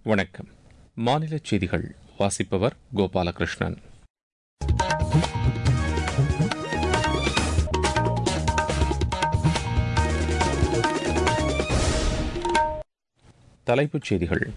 வணக்கம் மாநில செய்திகள் வாசிப்பவர் கோபாலகிருஷ்ணன் தலைப்புச் செய்திகள்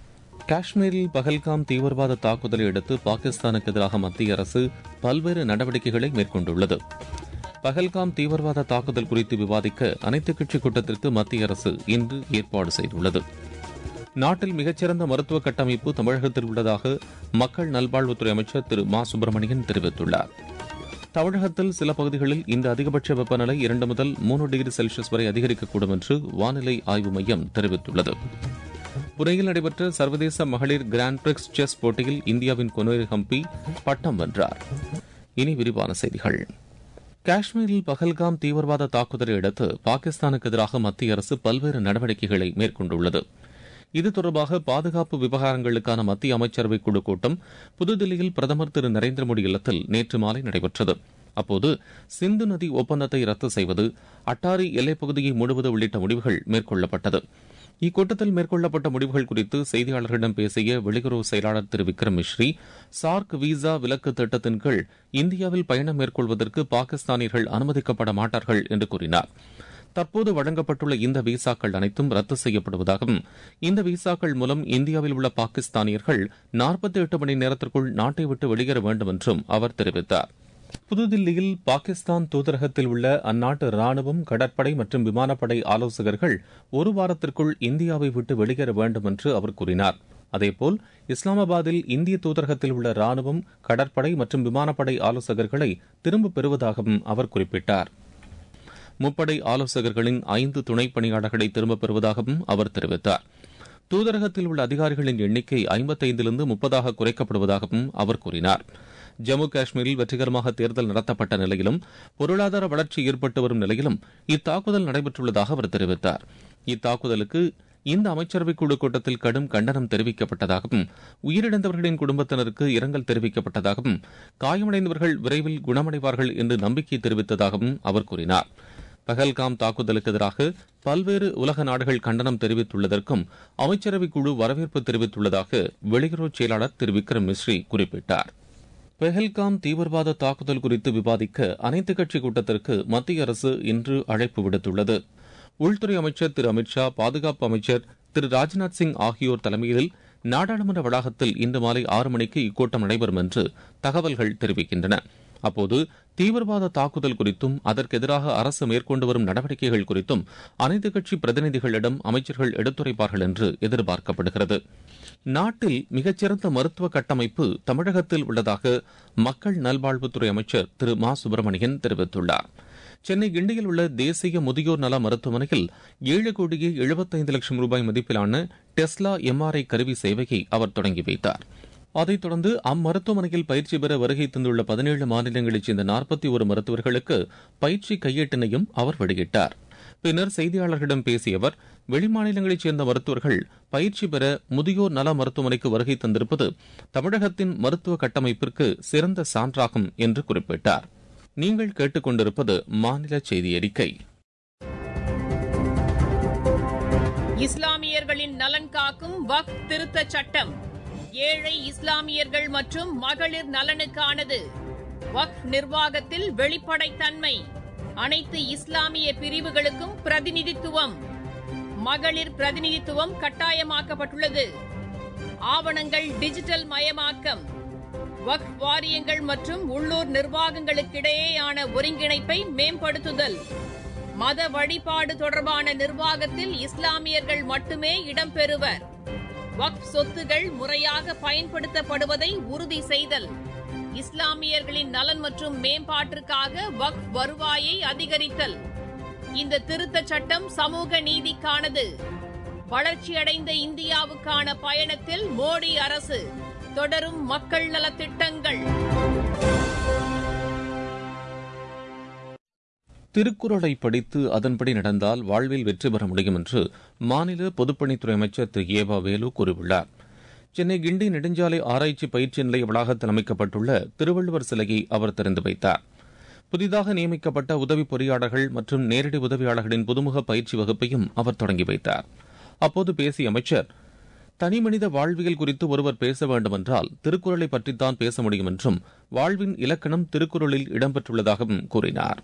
காஷ்மீரில் பஹல்காம் தீவிரவாத தாக்குதலை அடுத்து பாகிஸ்தானுக்கு எதிராக மத்திய அரசு பல்வேறு நடவடிக்கைகளை மேற்கொண்டுள்ளது பஹல்காம் தீவிரவாத தாக்குதல் குறித்து விவாதிக்க அனைத்துக் கட்சி கூட்டத்திற்கு மத்திய அரசு இன்று ஏற்பாடு செய்துள்ளது நாட்டில் மிகச்சிறந்த மருத்துவ கட்டமைப்பு தமிழகத்தில் உள்ளதாக மக்கள் நல்வாழ்வுத்துறை அமைச்சர் திரு மா சுப்பிரமணியன் தெரிவித்துள்ளார் தமிழகத்தில் சில பகுதிகளில் இந்த அதிகபட்ச வெப்பநிலை இரண்டு முதல் மூன்று டிகிரி செல்சியஸ் வரை அதிகரிக்கக்கூடும் என்று வானிலை ஆய்வு மையம் தெரிவித்துள்ளது புனேயில் நடைபெற்ற சர்வதேச மகளிர் கிராண்ட் பிரிக்ஸ் செஸ் போட்டியில் இந்தியாவின் கொனேரி ஹம்பி பட்டம் வென்றார் இனி விரிவான செய்திகள் காஷ்மீரில் பஹல்காம் தீவிரவாத தாக்குதலை அடுத்து பாகிஸ்தானுக்கு எதிராக மத்திய அரசு பல்வேறு நடவடிக்கைகளை மேற்கொண்டுள்ளது இது தொடர்பாக பாதுகாப்பு விவகாரங்களுக்கான மத்திய அமைச்சரவை குழு கூட்டம் புதுதில்லியில் பிரதமர் திரு நரேந்திர மோடி இல்லத்தில் நேற்று மாலை நடைபெற்றது அப்போது சிந்து நதி ஒப்பந்தத்தை ரத்து செய்வது அட்டாரி எல்லைப் பகுதியை மூடுவது உள்ளிட்ட முடிவுகள் மேற்கொள்ளப்பட்டது இக்கூட்டத்தில் மேற்கொள்ளப்பட்ட முடிவுகள் குறித்து செய்தியாளர்களிடம் பேசிய வெளியுறவு செயலாளர் திரு விக்ரம் மிஸ்ரி சார்க் விசா விலக்கு திட்டத்தின் கீழ் இந்தியாவில் பயணம் மேற்கொள்வதற்கு பாகிஸ்தானியர்கள் அனுமதிக்கப்பட மாட்டார்கள் என்று கூறினார் தற்போது வழங்கப்பட்டுள்ள இந்த விசாக்கள் அனைத்தும் ரத்து செய்யப்படுவதாகவும் இந்த விசாக்கள் மூலம் இந்தியாவில் உள்ள பாகிஸ்தானியர்கள் நாற்பத்தி எட்டு மணி நேரத்திற்குள் நாட்டை விட்டு வெளியேற வேண்டும் என்றும் அவர் தெரிவித்தார் புதுதில்லியில் பாகிஸ்தான் தூதரகத்தில் உள்ள அந்நாட்டு ராணுவம் கடற்படை மற்றும் விமானப்படை ஆலோசகர்கள் ஒரு வாரத்திற்குள் இந்தியாவை விட்டு வெளியேற வேண்டும் என்று அவர் கூறினார் அதேபோல் இஸ்லாமாபாத்தில் இந்திய தூதரகத்தில் உள்ள ராணுவம் கடற்படை மற்றும் விமானப்படை ஆலோசகர்களை திரும்பப் பெறுவதாகவும் அவர் குறிப்பிட்டார் முப்படை ஆலோசகர்களின் ஐந்து துணை பணியாளர்களை திரும்பப் பெறுவதாகவும் அவர் தெரிவித்தார் தூதரகத்தில் உள்ள அதிகாரிகளின் எண்ணிக்கை ஐம்பத்தைந்திலிருந்து முப்பதாக குறைக்கப்படுவதாகவும் அவர் கூறினார் ஜம்மு காஷ்மீரில் வெற்றிகரமாக தேர்தல் நடத்தப்பட்ட நிலையிலும் பொருளாதார வளர்ச்சி ஏற்பட்டு வரும் நிலையிலும் இத்தாக்குதல் நடைபெற்றுள்ளதாக அவர் தெரிவித்தார் இத்தாக்குதலுக்கு இந்த அமைச்சரவை குழு கூட்டத்தில் கடும் கண்டனம் தெரிவிக்கப்பட்டதாகவும் உயிரிழந்தவர்களின் குடும்பத்தினருக்கு இரங்கல் தெரிவிக்கப்பட்டதாகவும் காயமடைந்தவர்கள் விரைவில் குணமடைவார்கள் என்று நம்பிக்கை தெரிவித்ததாகவும் அவர் கூறினார் பஹல்காம் தாக்குதலுக்கு எதிராக பல்வேறு உலக நாடுகள் கண்டனம் தெரிவித்துள்ளதற்கும் அமைச்சரவை குழு வரவேற்பு தெரிவித்துள்ளதாக வெளியுறவு செயலாளர் திரு விக்ரம் மிஸ்ரி குறிப்பிட்டார் பெஹல்காம் தீவிரவாத தாக்குதல் குறித்து விவாதிக்க அனைத்துக் கட்சி கூட்டத்திற்கு மத்திய அரசு இன்று அழைப்பு விடுத்துள்ளது உள்துறை அமைச்சர் திரு அமித்ஷா பாதுகாப்பு அமைச்சர் திரு ராஜ்நாத் சிங் ஆகியோர் தலைமையில் நாடாளுமன்ற வளாகத்தில் இன்று மாலை ஆறு மணிக்கு இக்கூட்டம் நடைபெறும் என்று தகவல்கள் தெரிவிக்கின்றன அப்போது தீவிரவாத தாக்குதல் குறித்தும் அதற்கு எதிராக அரசு மேற்கொண்டு வரும் நடவடிக்கைகள் குறித்தும் அனைத்துக் கட்சி பிரதிநிதிகளிடம் அமைச்சர்கள் எடுத்துரைப்பார்கள் என்று எதிர்பார்க்கப்படுகிறது நாட்டில் மிகச்சிறந்த மருத்துவ கட்டமைப்பு தமிழகத்தில் உள்ளதாக மக்கள் நல்வாழ்வுத்துறை அமைச்சர் திரு மா சுப்பிரமணியன் தெரிவித்துள்ளார் சென்னை கிண்டியில் உள்ள தேசிய முதியோர் நல மருத்துவமனையில் ஏழு கோடியே எழுபத்தைந்து லட்சம் ரூபாய் மதிப்பிலான டெஸ்லா எம்ஆர்ஐ கருவி சேவையை அவர் தொடங்கி வைத்தார் அதைத் தொடர்ந்து அம்மருத்துவமனையில் பயிற்சி பெற வருகை தந்துள்ள பதினேழு மாநிலங்களைச் சேர்ந்த நாற்பத்தி ஒரு மருத்துவர்களுக்கு பயிற்சி கையேட்டினையும் அவர் வெளியிட்டார் பின்னர் செய்தியாளர்களிடம் பேசிய அவர் வெளிமாநிலங்களைச் சேர்ந்த மருத்துவர்கள் பயிற்சி பெற முதியோர் நல மருத்துவமனைக்கு வருகை தந்திருப்பது தமிழகத்தின் மருத்துவ கட்டமைப்பிற்கு சிறந்த சான்றாகும் என்று குறிப்பிட்டார் நீங்கள் கேட்டுக்கொண்டிருப்பது மாநில செய்தி அறிக்கை இஸ்லாமியர்களின் நலன் காக்கும் வக் திருத்தச் சட்டம் ஏழை இஸ்லாமியர்கள் மற்றும் மகளிர் நலனுக்கானது வக் நிர்வாகத்தில் வெளிப்படைத்தன்மை அனைத்து இஸ்லாமிய பிரிவுகளுக்கும் பிரதிநிதித்துவம் மகளிர் பிரதிநிதித்துவம் கட்டாயமாக்கப்பட்டுள்ளது ஆவணங்கள் டிஜிட்டல் மயமாக்கம் வக் வாரியங்கள் மற்றும் உள்ளூர் நிர்வாகங்களுக்கிடையேயான ஒருங்கிணைப்பை மேம்படுத்துதல் மத வழிபாடு தொடர்பான நிர்வாகத்தில் இஸ்லாமியர்கள் மட்டுமே இடம்பெறுவர் வக்ஃப் சொத்துகள் முறையாக பயன்படுத்தப்படுவதை உறுதி செய்தல் இஸ்லாமியர்களின் நலன் மற்றும் மேம்பாட்டிற்காக வக்ஃப் வருவாயை அதிகரித்தல் இந்த திருத்தச் சட்டம் சமூக நீதிக்கானது வளர்ச்சியடைந்த இந்தியாவுக்கான பயணத்தில் மோடி அரசு தொடரும் மக்கள் நலத்திட்டங்கள் திருக்குறளை படித்து அதன்படி நடந்தால் வாழ்வில் வெற்றி பெற முடியும் என்று மாநில பொதுப்பணித்துறை அமைச்சர் திரு ஏவா வேலு கூறியுள்ளார் சென்னை கிண்டி நெடுஞ்சாலை ஆராய்ச்சி பயிற்சி நிலைய வளாகத்தில் அமைக்கப்பட்டுள்ள திருவள்ளுவர் சிலையை அவர் திறந்து வைத்தார் புதிதாக நியமிக்கப்பட்ட உதவி பொறியாளர்கள் மற்றும் நேரடி உதவியாளர்களின் புதுமுக பயிற்சி வகுப்பையும் அவர் தொடங்கி வைத்தார் அப்போது பேசிய அமைச்சர் தனிமனித வாழ்வியல் குறித்து ஒருவர் பேச வேண்டுமென்றால் திருக்குறளை பற்றித்தான் பேச முடியும் என்றும் வாழ்வின் இலக்கணம் திருக்குறளில் இடம்பெற்றுள்ளதாகவும் கூறினார்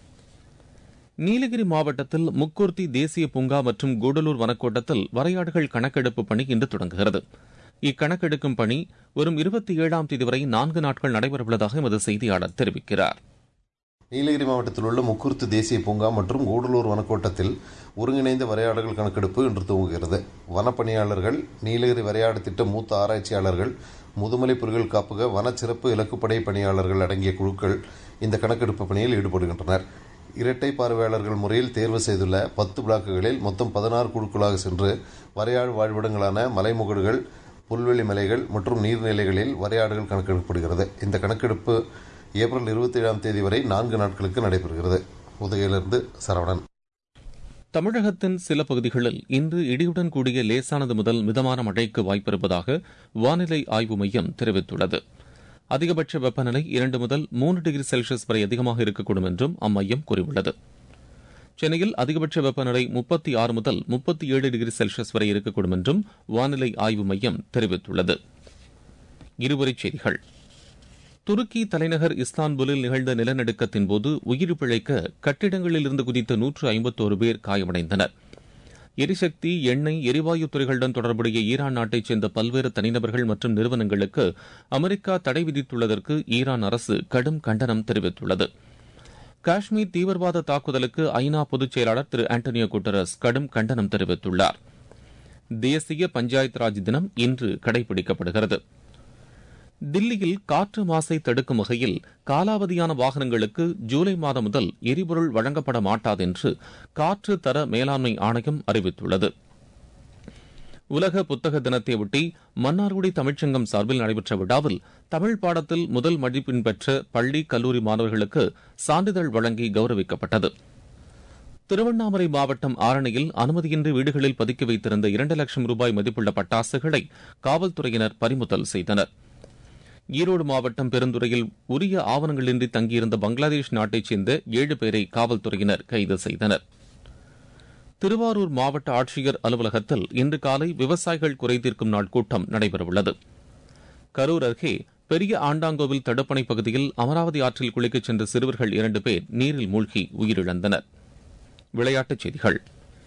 நீலகிரி மாவட்டத்தில் முக்கூர்த்தி தேசிய பூங்கா மற்றும் கூடலூர் வனக்கோட்டத்தில் வரையாடுகள் கணக்கெடுப்பு பணி இன்று தொடங்குகிறது இக்கணக்கெடுக்கும் பணி வரும் இருபத்தி ஏழாம் தேதி வரை நான்கு நாட்கள் நடைபெறவுள்ளதாக எமது செய்தியாளர் தெரிவிக்கிறார் நீலகிரி மாவட்டத்தில் உள்ள முக்குருத்து தேசிய பூங்கா மற்றும் கூடலூர் வனக்கோட்டத்தில் ஒருங்கிணைந்த வரையாடுகள் கணக்கெடுப்பு இன்று துவங்குகிறது வனப்பணியாளர்கள் நீலகிரி வரையாடு திட்ட மூத்த ஆராய்ச்சியாளர்கள் முதுமலை புலிகள் காப்பக வன சிறப்பு இலக்குப்படை பணியாளர்கள் அடங்கிய குழுக்கள் இந்த கணக்கெடுப்பு பணியில் ஈடுபடுகின்றனர் இரட்டை பார்வையாளர்கள் முறையில் தேர்வு செய்துள்ள பத்து பிளாக்குகளில் மொத்தம் பதினாறு குழுக்களாக சென்று வரையாடு வாழ்விடங்களான மலைமுகடுகள் புல்வெளி மலைகள் மற்றும் நீர்நிலைகளில் வரையாடுகள் கணக்கெடுக்கப்படுகிறது இந்த கணக்கெடுப்பு ஏப்ரல் இருபத்தி ஏழாம் தேதி வரை நான்கு நாட்களுக்கு நடைபெறுகிறது உதகையிலிருந்து சரவணன் தமிழகத்தின் சில பகுதிகளில் இன்று இடியுடன் கூடிய லேசானது முதல் மிதமான மழைக்கு வாய்ப்பிருப்பதாக வானிலை ஆய்வு மையம் தெரிவித்துள்ளது அதிகபட்ச வெப்பநிலை இரண்டு முதல் மூன்று டிகிரி செல்சியஸ் வரை அதிகமாக இருக்கக்கூடும் என்றும் அம்மையம் கூறியுள்ளது சென்னையில் அதிகபட்ச வெப்பநிலை முப்பத்தி ஆறு முதல் முப்பத்தி ஏழு டிகிரி செல்சியஸ் வரை இருக்கக்கூடும் என்றும் வானிலை ஆய்வு மையம் தெரிவித்துள்ளது இருவரிச் செய்திகள் துருக்கி தலைநகர் இஸ்தான்புலில் நிகழ்ந்த நிலநடுக்கத்தின் போது உயிர் பிழைக்க கட்டிடங்களில் இருந்து குதித்த நூற்று ஐம்பத்தோரு பேர் காயமடைந்தனர் எரிசக்தி எண்ணெய் எரிவாயு துறைகளுடன் தொடர்புடைய ஈரான் நாட்டைச் சேர்ந்த பல்வேறு தனிநபர்கள் மற்றும் நிறுவனங்களுக்கு அமெரிக்கா தடை விதித்துள்ளதற்கு ஈரான் அரசு கடும் கண்டனம் தெரிவித்துள்ளது காஷ்மீர் தீவிரவாத தாக்குதலுக்கு ஐநா பொதுச் செயலாளர் திரு ஆண்டனியோ குட்டரஸ் கடும் கண்டனம் தெரிவித்துள்ளார் தேசிய பஞ்சாயத் ராஜ் தினம் இன்று கடைபிடிக்கப்படுகிறது தில்லியில் காற்று மாசை தடுக்கும் வகையில் காலாவதியான வாகனங்களுக்கு ஜூலை மாதம் முதல் எரிபொருள் வழங்கப்பட மாட்டாது என்று காற்று தர மேலாண்மை ஆணையம் அறிவித்துள்ளது உலக புத்தக தினத்தையொட்டி மன்னார்குடி தமிழ்ச்சங்கம் சார்பில் நடைபெற்ற விழாவில் தமிழ் பாடத்தில் முதல் மதிப்பெண் பெற்ற பள்ளி கல்லூரி மாணவர்களுக்கு சான்றிதழ் வழங்கி கௌரவிக்கப்பட்டது திருவண்ணாமலை மாவட்டம் ஆரணியில் அனுமதியின்றி வீடுகளில் பதுக்கி வைத்திருந்த இரண்டு லட்சம் ரூபாய் மதிப்புள்ள பட்டாசுகளை காவல்துறையினர் பறிமுதல் செய்தனர் ஈரோடு மாவட்டம் பெருந்துறையில் உரிய ஆவணங்களின்றி தங்கியிருந்த பங்களாதேஷ் நாட்டைச் சேர்ந்த ஏழு பேரை காவல்துறையினர் கைது செய்தனர் திருவாரூர் மாவட்ட ஆட்சியர் அலுவலகத்தில் இன்று காலை விவசாயிகள் குறைதீர்க்கும் நாள் கூட்டம் நடைபெறவுள்ளது கரூர் அருகே பெரிய ஆண்டாங்கோவில் தடுப்பணை பகுதியில் அமராவதி ஆற்றில் குளிக்கச் சென்ற சிறுவர்கள் இரண்டு பேர் நீரில் மூழ்கி உயிரிழந்தனர் விளையாட்டுச் செய்திகள்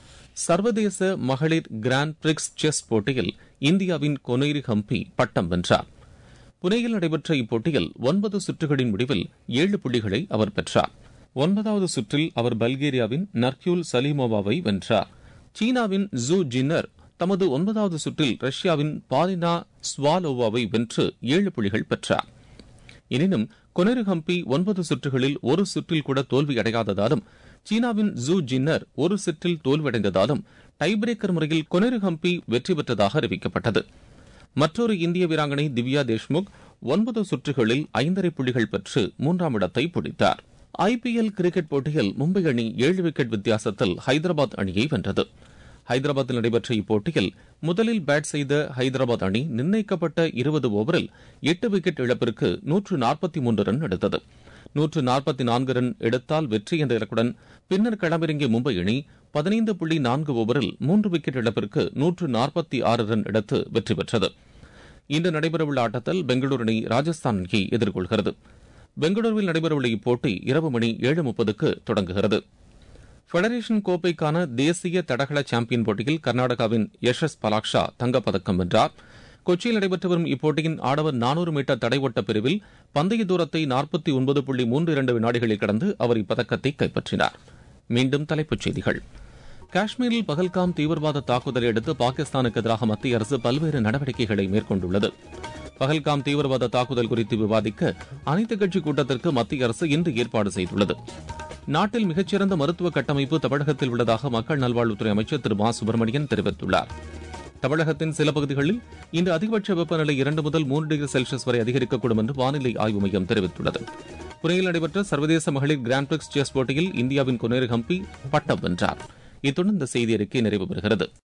சர்வதேச மகளிர் கிராண்ட் பிரிக்ஸ் செஸ் போட்டியில் இந்தியாவின் கொனேரி ஹம்பி பட்டம் வென்றார் புனேயில் நடைபெற்ற இப்போட்டியில் ஒன்பது சுற்றுகளின் முடிவில் ஏழு புள்ளிகளை அவர் பெற்றார் ஒன்பதாவது சுற்றில் அவர் பல்கேரியாவின் நர்கியூல் சலீமோவாவை வென்றார் சீனாவின் ஜூ ஜின்னர் தமது ஒன்பதாவது சுற்றில் ரஷ்யாவின் பாலினா ஸ்வாலோவாவை வென்று ஏழு புள்ளிகள் பெற்றார் எனினும் கொனேரு ஹம்பி ஒன்பது சுற்றுகளில் ஒரு சுற்றில் கூட தோல்வியடையாததாலும் சீனாவின் ஜூ ஜின்னர் ஒரு சுற்றில் தோல்வியடைந்ததாலும் டைபிரேக்கர் முறையில் கொனேரு ஹம்பி வெற்றி பெற்றதாக அறிவிக்கப்பட்டது மற்றொரு இந்திய வீராங்கனை திவ்யா தேஷ்முக் ஒன்பது சுற்றுகளில் ஐந்தரை புள்ளிகள் பெற்று மூன்றாம் இடத்தை பிடித்தார் ஐபிஎல் கிரிக்கெட் போட்டியில் மும்பை அணி ஏழு விக்கெட் வித்தியாசத்தில் ஹைதராபாத் அணியை வென்றது ஹைதராபாத்தில் நடைபெற்ற இப்போட்டியில் முதலில் பேட் செய்த ஹைதராபாத் அணி நிர்ணயிக்கப்பட்ட இருபது ஓவரில் எட்டு விக்கெட் இழப்பிற்கு நூற்று நாற்பத்தி மூன்று ரன் எடுத்தது நூற்று நாற்பத்தி நான்கு ரன் எடுத்தால் வெற்றி என்ற இலக்குடன் பின்னர் களமிறங்கிய மும்பை அணி பதினைந்து புள்ளி நான்கு ஓவரில் மூன்று விக்கெட் இழப்பிற்கு நூற்று நாற்பத்தி ஆறு ரன் எடுத்து வெற்றி பெற்றது இன்று நடைபெறவுள்ள ஆட்டத்தில் பெங்களூரு அணி ராஜஸ்தான் அணியை எதிர்கொள்கிறது பெங்களூருவில் நடைபெறவுள்ள இப்போட்டி இரவு மணி ஏழு முப்பதுக்கு தொடங்குகிறது ஃபெடரேஷன் கோப்பைக்கான தேசிய தடகள சாம்பியன் போட்டியில் கர்நாடகாவின் யஷஸ் பலாக்ஷா தங்கப்பதக்கம் வென்றார் கொச்சியில் நடைபெற்று வரும் இப்போட்டியின் ஆடவர் நானூறு மீட்டர் தடை ஓட்ட பிரிவில் பந்தய தூரத்தை நாற்பத்தி ஒன்பது புள்ளி மூன்று இரண்டு வினாடிகளில் கடந்து அவர் இப்பதக்கத்தை கைப்பற்றினார் மீண்டும் தலைப்புச் செய்திகள் காஷ்மீரில் பகல்காம் தீவிரவாத தாக்குதலை அடுத்து பாகிஸ்தானுக்கு எதிராக மத்திய அரசு பல்வேறு நடவடிக்கைகளை மேற்கொண்டுள்ளது பகல்காம் தீவிரவாத தாக்குதல் குறித்து விவாதிக்க அனைத்துக் கட்சி கூட்டத்திற்கு மத்திய அரசு இன்று ஏற்பாடு செய்துள்ளது நாட்டில் மிகச்சிறந்த மருத்துவ கட்டமைப்பு தமிழகத்தில் உள்ளதாக மக்கள் நல்வாழ்வுத்துறை அமைச்சர் திரு மா சுப்பிரமணியன் தெரிவித்துள்ளார் தமிழகத்தின் சில பகுதிகளில் இன்று அதிகபட்ச வெப்பநிலை இரண்டு முதல் மூன்று டிகிரி செல்சியஸ் வரை அதிகரிக்கக்கூடும் என்று வானிலை ஆய்வு மையம் தெரிவித்துள்ளது புனேயில் நடைபெற்ற சர்வதேச மகளிர் கிராண்ட் பிரிக்ஸ் செஸ் போட்டியில் இந்தியாவின் குனேரு ஹம்பி பட்டம் வென்றார் இத்துடன் இந்த செய்தி அறிக்கை நிறைவு பெறுகிறது